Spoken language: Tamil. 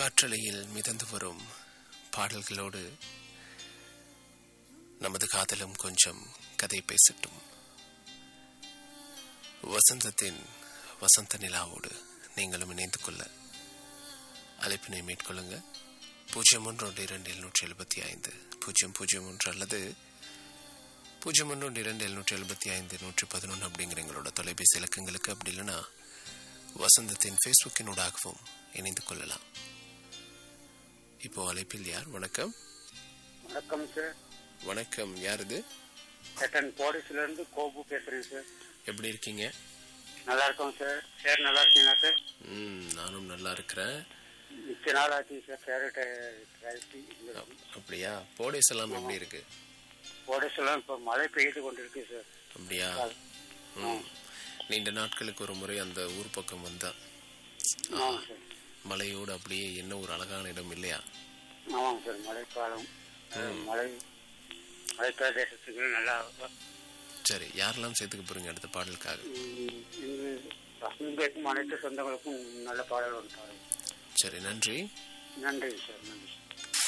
காற்றலையில் மிதந்து வரும் பாடல்களோடு நமது காதலும் கொஞ்சம் கதை பேசட்டும் வசந்தத்தின் வசந்த நிலாவோடு நீங்களும் இணைந்து கொள்ள அழைப்பினை மேற்கொள்ளுங்க பூஜ்ஜியம் ஒன்று ஒன்று இரண்டு எழுநூற்றி எழுபத்தி ஐந்து பூஜ்ஜியம் பூஜ்ஜியம் ஒன்று அல்லது பூஜ்ஜியம் ஒன்று ஒன்று இரண்டு எழுநூற்றி எழுபத்தி ஐந்து நூற்றி பதினொன்று அப்படிங்கிற எங்களோட தொலைபேசி இலக்கங்களுக்கு அப்படி இல்லைன்னா வசந்தத்தின் ஃபேஸ்புக்கினூடாகவும் இணைந்து கொள்ளலாம் இப்போ அழைப்பில் யார் வணக்கம் வணக்கம் சார் வணக்கம் யார் இது செட்டன் போலீஸ்ல இருந்து கோபு பேசுறேன் சார் எப்படி இருக்கீங்க நல்லா இருக்கோம் சார் சார் நல்லா இருக்கீங்களா சார் ம் நானும் நல்லா இருக்கிறேன் மிச்ச நாள் ஆச்சு சார் கேரட் அப்- அப்படியா போடேஸ் எல்லாம் எப்படி இருக்கு போலீஸ் எல்லாம் இப்போ மழை பெய்து கொண்டிருக்கு சார் அப்படியா ம் நீண்ட நாட்களுக்கு ஒரு முறை அந்த ஊர் பக்கம் வந்தா ஆமாங்க சார் மலையோடு அப்படியே என்ன ஒரு அழகான இடம் இல்லையா ஆமாங்க சார் மழைக்காலம் மழை மழை பிரதேசத்துக்கு நல்லா சரி யாரெல்லாம் சேர்த்துக்க போறீங்க அடுத்த பாடலுக்காக ம், இங்கு பசங்களுக்கும் அனைத்து சொந்தங்களுக்கும் நல்ல பாடல் ஒன்று பாருங்க சரி நன்றி நன்றி சார் நன்றி